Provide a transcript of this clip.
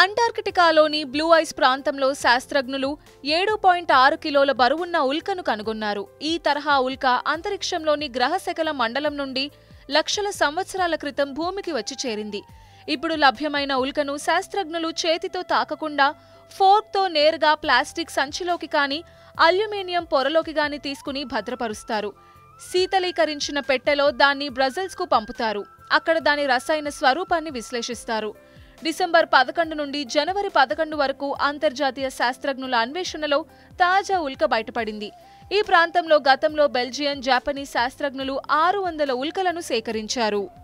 అంటార్కిటికాలోని blue ice ప్రాంతంలో శాస్త్రజ్ఞులు ఏడు పాయింట్ ఆరు కిలోల బరువున్న ఉల్కను కనుగొన్నారు ఈ తరహా ఉల్క అంతరిక్షంలోని గ్రహశకల మండలం నుండి లక్షల సంవత్సరాల క్రితం భూమికి వచ్చి చేరింది ఇప్పుడు లభ్యమైన ఉల్కను శాస్త్రజ్ఞులు చేతితో తాకకుండా ఫోర్క్తో నేరుగా ప్లాస్టిక్ సంచిలోకి కానీ అల్యూమినియం పొరలోకి గాని తీసుకుని భద్రపరుస్తారు శీతలీకరించిన పెట్టెలో దాన్ని బ్రజల్స్కు పంపుతారు అక్కడ దాని రసాయన స్వరూపాన్ని విశ్లేషిస్తారు డిసెంబర్ పదకొండు నుండి జనవరి పదకొండు వరకు అంతర్జాతీయ శాస్త్రజ్ఞుల అన్వేషణలో తాజా ఉల్క బయటపడింది ఈ ప్రాంతంలో గతంలో బెల్జియన్ జాపనీస్ శాస్త్రజ్ఞులు ఆరు వందల ఉల్కలను సేకరించారు